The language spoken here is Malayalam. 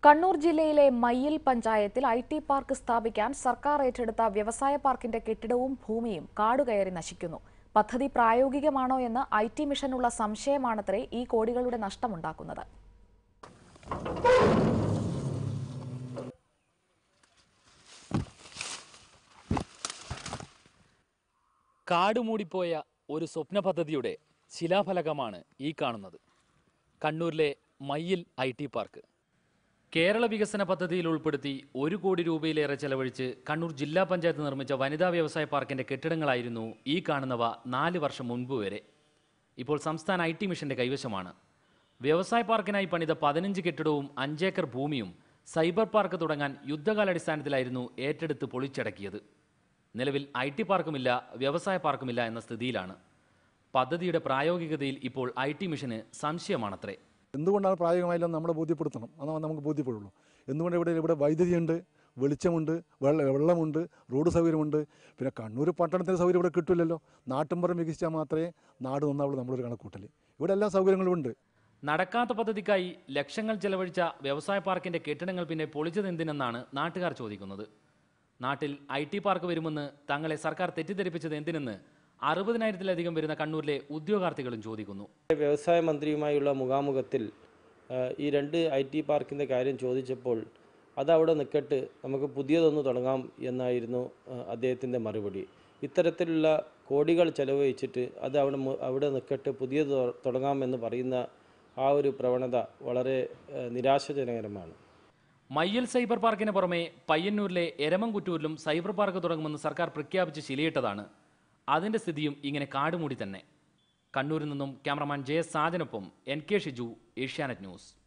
കണ്ണൂർ ജില്ലയിലെ മയ്യിൽ പഞ്ചായത്തിൽ ഐ ടി പാർക്ക് സ്ഥാപിക്കാൻ സർക്കാർ ഏറ്റെടുത്ത വ്യവസായ പാർക്കിന്റെ കെട്ടിടവും ഭൂമിയും കാടുകയറി നശിക്കുന്നു പദ്ധതി പ്രായോഗികമാണോ എന്ന് ഐ ടി മിഷനുള്ള സംശയമാണത്രേ ഈ കോടികളുടെ നഷ്ടമുണ്ടാക്കുന്നത് കാട് മൂടിപ്പോയ ഒരു സ്വപ്ന പദ്ധതിയുടെ ശിലാഫലകമാണ് ഈ കാണുന്നത് കണ്ണൂരിലെ Mayyil I T park Kerala വികസന പദ്ധതിയിൽ ഉൾപ്പെടുത്തി ഒരു കോടി രൂപയിലേറെ ചെലവഴിച്ച് കണ്ണൂർ ജില്ലാ പഞ്ചായത്ത് നിർമ്മിച്ച വനിതാ വ്യവസായ പാർക്കിന്റെ കെട്ടിടങ്ങളായിരുന്നു ഈ കാണുന്നവ നാല് വർഷം മുൻപ് വരെ ഇപ്പോൾ സംസ്ഥാന ഐ ടി മിഷന്റെ കൈവശമാണ് വ്യവസായ പാർക്കിനായി പണിത പതിനഞ്ച് കെട്ടിടവും അഞ്ചേക്കർ ഭൂമിയും സൈബർ പാർക്ക് തുടങ്ങാൻ യുദ്ധകാലാടിസ്ഥാനത്തിലായിരുന്നു ഏറ്റെടുത്ത് പൊളിച്ചടക്കിയത് നിലവിൽ ഐ ടി പാർക്കുമില്ല വ്യവസായ പാർക്കുമില്ല എന്ന സ്ഥിതിയിലാണ് പദ്ധതിയുടെ പ്രായോഗികതയിൽ ഇപ്പോൾ ഐ ടി മിഷന് സംശയമാണത്രേ എന്തുകൊണ്ടാണ് പ്രായോഗികമായില്ലെന്ന് നമ്മളെ ബോധ്യപ്പെടുത്തണം അതാണ് നമുക്ക് ബോധ്യപ്പെടുള്ളൂ എന്തുകൊണ്ട് ഇവിടെ ഇവിടെ വൈദ്യുതിയുണ്ട് വെളിച്ചമുണ്ട് വെള്ള വെള്ളമുണ്ട് റോഡ് സൗകര്യമുണ്ട് പിന്നെ കണ്ണൂർ പട്ടണത്തിന് സൗകര്യം ഇവിടെ കിട്ടില്ലല്ലോ നാട്ടിൻപുറം വികസിച്ചാൽ മാത്രമേ നാട് നന്നാവുള്ളൂ നമ്മളൊരു കണക്കൂട്ടൽ ഇവിടെ എല്ലാ സൗകര്യങ്ങളും ഉണ്ട് നടക്കാത്ത പദ്ധതിക്കായി ലക്ഷങ്ങൾ ചെലവഴിച്ച വ്യവസായ പാർക്കിന്റെ കെട്ടിടങ്ങൾ പിന്നെ പൊളിച്ചതെന്തിനെന്നാണ് നാട്ടുകാർ ചോദിക്കുന്നത് നാട്ടിൽ ഐ ടി പാർക്ക് വരുമെന്ന് തങ്ങളെ സർക്കാർ തെറ്റിദ്ധരിപ്പിച്ചത് എന്തിനെന്ന് അറുപതിനായിരത്തിലധികം വരുന്ന കണ്ണൂരിലെ ഉദ്യോഗാർത്ഥികളും ചോദിക്കുന്നു വ്യവസായ മന്ത്രിയുമായുള്ള മുഖാമുഖത്തിൽ ആ, ഈ രണ്ട് ഐ ടി പാർക്കിൻ്റെ കാര്യം ചോദിച്ചപ്പോൾ അതവിടെ നിൽക്കട്ട് നമുക്ക് പുതിയതൊന്ന് തുടങ്ങാം എന്നായിരുന്നു അദ്ദേഹത്തിൻ്റെ മറുപടി ഇത്തരത്തിലുള്ള കോടികൾ ചെലവഴിച്ചിട്ട് അത് അവിടെ മു- അവിടെ നിൽക്കട്ട് പുതിയത് തൊ- തുടങ്ങാമെന്ന് പറയുന്ന ആ ഒരു പ്രവണത വളരെ ആ, നിരാശാജനകരമാണ് മയ്യൽ സൈബർ പാർക്കിന് പുറമെ പയ്യന്നൂരിലെ എരമംകുറ്റൂരിലും സൈബർ പാർക്ക് തുടങ്ങുമെന്ന് സർക്കാർ പ്രഖ്യാപിച്ച് ശിലയിട്ടതാണ് അതിന്റെ സ്ഥിതിയും ഇങ്ങനെ കാടുമൂടി തന്നെ കണ്ണൂരിൽ നിന്നും ക്യാമറമാൻ ജെ എസ് സാജനൊപ്പം N K Shiju Asianet news